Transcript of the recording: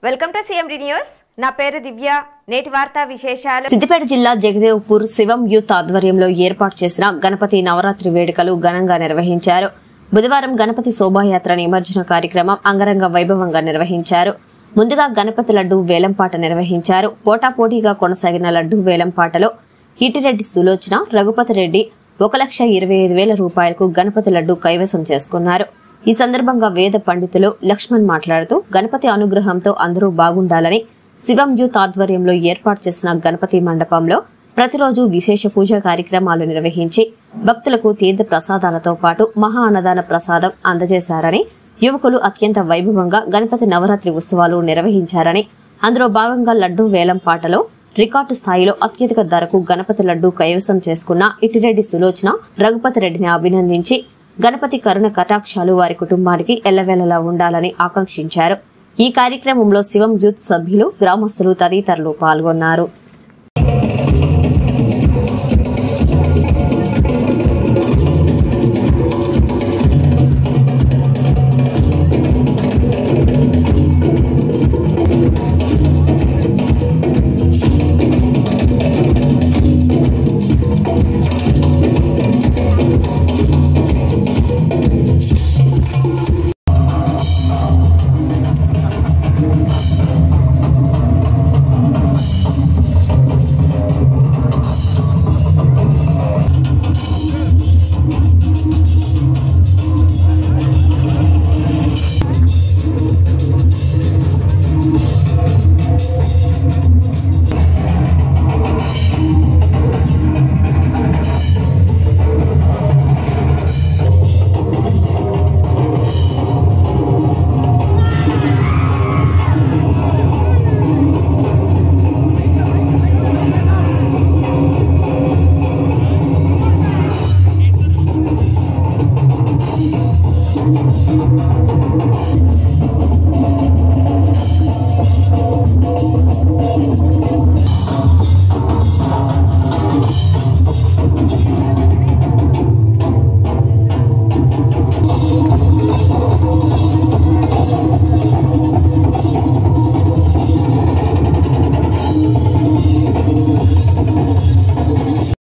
welcome to CMD news నా పేరు దివ్య నేటి వార్తా విశేషాలు సిద్దిపేట జిల్లా జగదేవ్పూర్ శివం యూత్ ఆధ్వర్యంలో ఏర్పాటు చేసిన గణపతి నవరాత్రి వేడుకలు ఘనంగా నిర్వహించారు బుధవారం గణపతి శోభాయాత్ర నిమజ్జన కార్యక్రమం అంగరంగ వైభవంగా నిర్వహించారు ముందుగా గణపతి లడ్డు వేలంపాట నిర్వహించారు పోటాపోటీగా కొనసాగిన లడ్డు వేలంపాటలో హిటిరెడ్డి సులోచన రఘుపతి రెడ్డి ఒక లక్ష ఇరవై ఐదు వేల రూపాయలకు గణపతి లడ్డు కైవసం చేసుకున్నారు ఈ సందర్భంగా వేద పండితులు లక్ష్మణ్ మాట్లాడుతూ గణపతి అనుగ్రహంతో అందరూ బాగుండాలని శివం యూత్ ఆధ్వర్యంలో ఏర్పాటు చేసిన గణపతి మండపంలో ప్రతిరోజు విశేష పూజా కార్యక్రమాలు నిర్వహించి భక్తులకు తీర్థ ప్రసాదాలతో పాటు మహా అన్నదాన ప్రసాదం అందజేశారని యువకులు అత్యంత వైభవంగా గణపతి నవరాత్రి ఉత్సవాలు నిర్వహించారని అందులో భాగంగా లడ్డూ వేలం పాటలో రికార్డు స్థాయిలో అత్యధిక ధరకు గణపతి లడ్డు కైవసం చేసుకున్న ఇటిరెడ్డి సులోచన రఘుపతి రెడ్డిని అభినందించి గణపతి కరుణ కటాక్షాలు వారి కుటుంబానికి ఎల్లవేళలా ఉండాలని ఆకాంక్షించారు ఈ కార్యక్రమంలో శివం యూత్ సభ్యులు గ్రామస్తులు తదితరులు పాల్గొన్నారు